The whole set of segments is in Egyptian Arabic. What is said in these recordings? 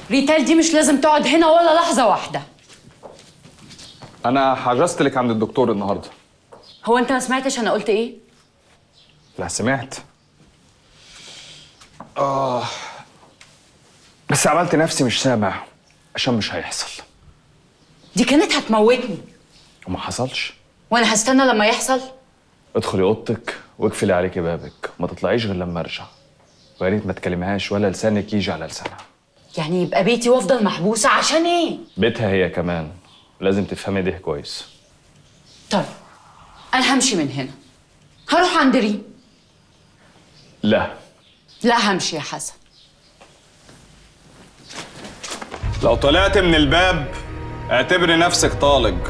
ريتال دي مش لازم تقعد هنا ولا لحظه واحده انا حجزت لك عند الدكتور النهارده هو انت ما سمعتش انا قلت ايه لا سمعت اه بس عملت نفسي مش سامع عشان مش هيحصل دي كانت هتموتني وما حصلش وانا هستنى لما يحصل ادخلي اوضتك واقفلي عليكي بابك ما تطلعيش غير لما ارجع ويا ريت ما تكلمهاش ولا لسانك يجي على لسانها يعني يبقى بيتي وافضل محبوسه عشان ايه بيتها هي كمان لازم تفهمي ده كويس طيب انا همشي من هنا هروح عند ريم لا لا همشي يا حسن لو طلعت من الباب اعتبري نفسك طالق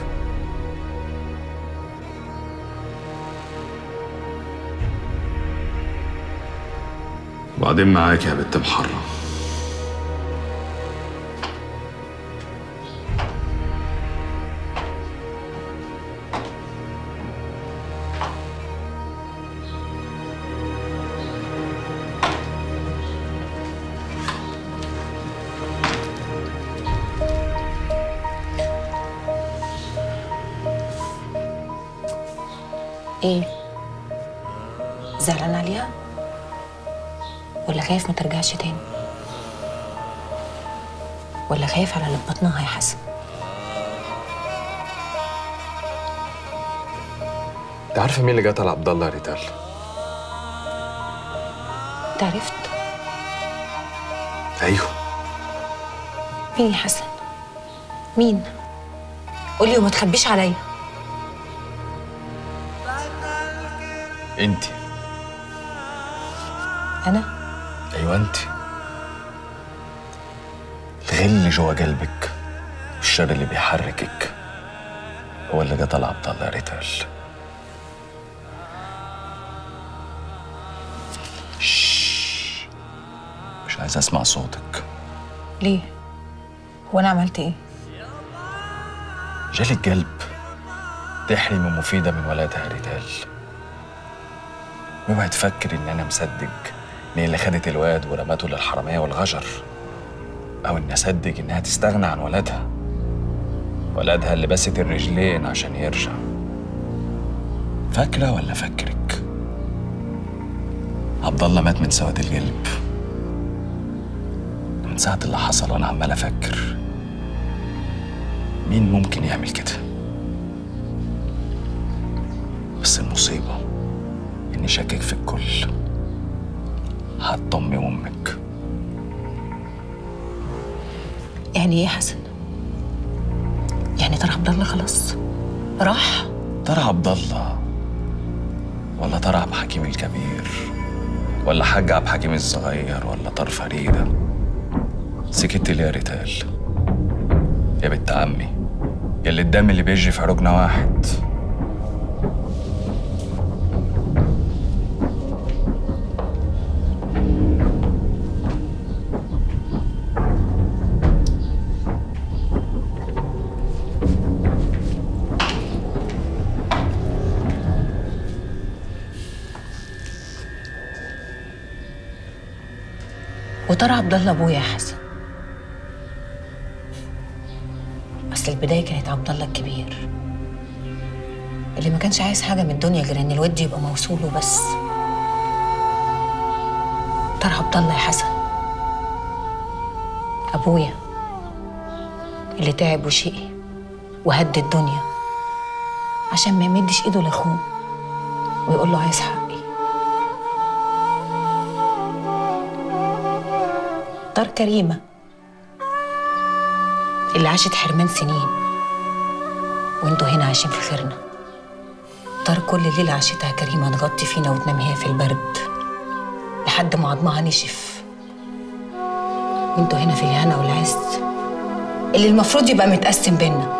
وبعدين معاك يا بنت محرم ايه زعلان عليها ولا خايف ما ترجعش تاني ولا خايف على اللي في بطنها يا حسن انت عارفه مين اللي قتل عبد الله ريتال انت عرفت ايوه مين يا حسن مين قولي وما تخبيش عليا انت انا ايوه انت الغل اللي جوا قلبك الشر اللي بيحركك هو اللي قتل عبد الله ريتال شش. مش عايز اسمع صوتك ليه هو انا عملت ايه جالي القلب تحرمي مفيدة من ولادها ريتال اوعي تفكر ان انا مصدق ان هي اللي خدت الواد ورمته للحرامية والغجر او اني اصدق انها تستغنى عن ولادها ولادها اللي بست الرجلين عشان يرجع فاكرة ولا فكرك عبد الله مات من سواد القلب من ساعة اللي حصل وانا عمال افكر مين ممكن يعمل كده بس المصيبة إني شاكك في الكل حتى أمي وأمك يعني ايه يا حسن يعني ترى عبد الله خلاص راح ترى عبد الله ولا ترى عبد حكيم الكبير ولا حاج عبد حكيم الصغير ولا طار فريدة سكت ليه يا ريتال يا بنت عمي يا اللي الدم اللي بيجري في عروقنا واحد وترى عبد الله ابويا يا حسن اصل البدايه كانت عبد الله الكبير اللي ما كانش عايز حاجه من الدنيا غير ان الود يبقى موصول وبس ترى عبد الله يا حسن ابويا اللي تعب وشقي وهد الدنيا عشان ما يمدش ايده لاخوه ويقول له عايز حقي دار كريمة اللي عاشت حرمان سنين وانتوا هنا عايشين في خيرنا دار كل ليلة عاشتها كريمة تغطي فينا وتنام هي في البرد لحد ما عظمها نشف وانتوا هنا في الهنا والعز اللي المفروض يبقى متقسم بينا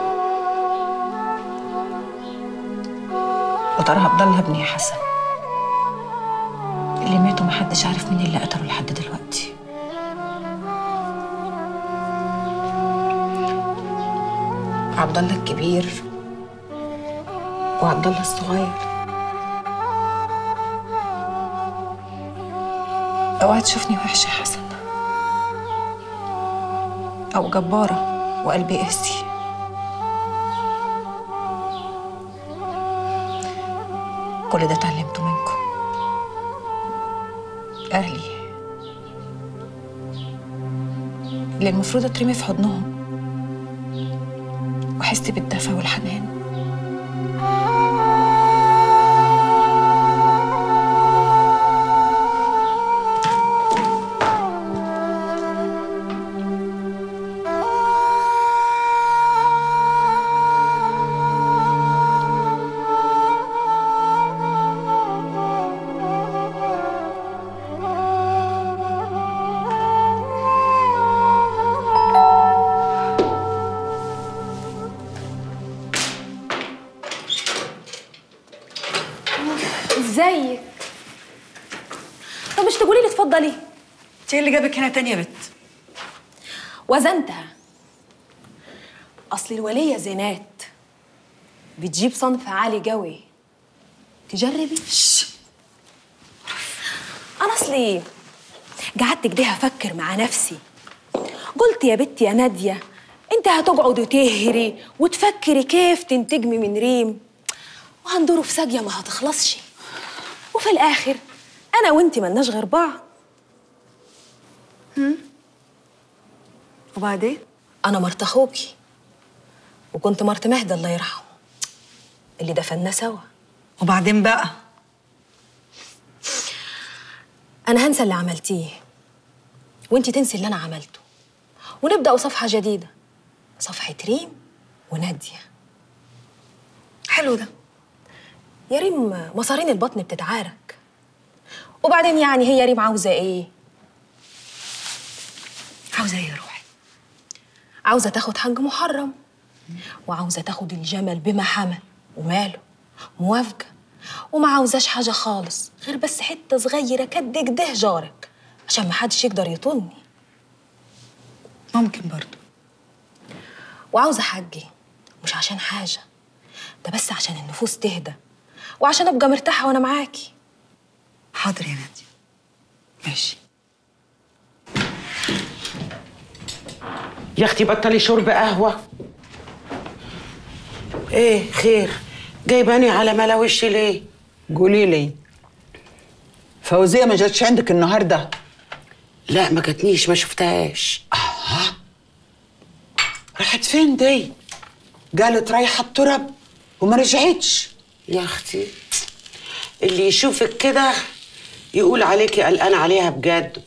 وترى عبد الله ابني يا حسن اللي ماتوا محدش عارف مين اللي قتله لحد دلوقتي عبد الله الكبير وعبد الله الصغير اوعى تشوفني وحشه يا حسن أو جبارة وقلبي قاسي كل ده اتعلمته منكم أهلي اللي المفروض أترمي في حضنهم وأحس بالدفى والحنان ازيك طب مش تقولي لي اتفضلي انت إيه اللي جابك هنا تاني يا بت وزنتها اصل الوليه زينات بتجيب صنف عالي قوي تجربي انا اصلي قعدت كده افكر مع نفسي قلت يا بنتي يا ناديه انت هتقعدي تهري وتفكري كيف تنتجمي من ريم وهندوروا في ساقيه ما هتخلصش وفي الاخر انا وانت ملناش غير بعض وبعدين أنا مرت أخوكي وكنت مرت مهدي الله يرحمه اللي دفنا سوا وبعدين بقى أنا هنسى اللي عملتيه وأنتي تنسي اللي أنا عملته ونبدأ صفحة جديدة صفحة ريم ونادية حلو ده يا ريم مصارين البطن بتتعارك وبعدين يعني هي ريم عاوزة إيه؟ عاوزه ايه يا روحي عاوزة تاخد حج محرم وعاوزة تاخد الجمل بما حمل وماله موافقة وما عاوزاش حاجة خالص غير بس حتة صغيرة كد كده جارك عشان ما حدش يقدر يطولني ممكن برضو وعاوزة حجي مش عشان حاجة ده بس عشان النفوس تهدى وعشان أبقى مرتاحة وأنا معاكي حاضر يا ناديه ماشي يا اختي بطلي شرب قهوه ايه خير جايباني على ملا وشي ليه قولي لي فوزية ما جاتش عندك النهاردة لا ما جاتنيش ما شفتهاش راحت فين دي قالت رايحة الترب وما رجعتش يا اختي اللي يشوفك كده يقول عليكي قلقانه عليها بجد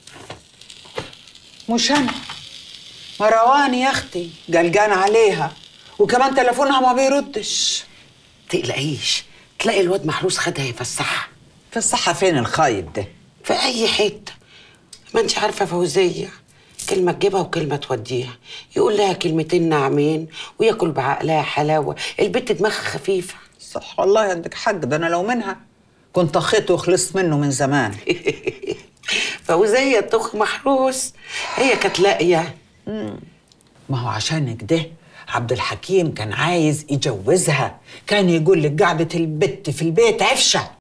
مش أنا مروان يا أختي قلقان عليها وكمان تليفونها ما بيردش تقلقيش تلاقي الواد محروس خدها يفسحها في الصحة فين الخايب ده في اي حته ما انت عارفه فوزيه كلمة تجيبها وكلمة توديها يقول لها كلمتين ناعمين وياكل بعقلها حلاوة البت دماغها خفيفة صح والله عندك حق ده أنا لو منها كنت أخيته وخلصت منه من زمان فوزية تخ محروس هي كانت لاقية ما هو عشان كده عبد الحكيم كان عايز يجوزها كان يقول لك قعدة البت في البيت عفشة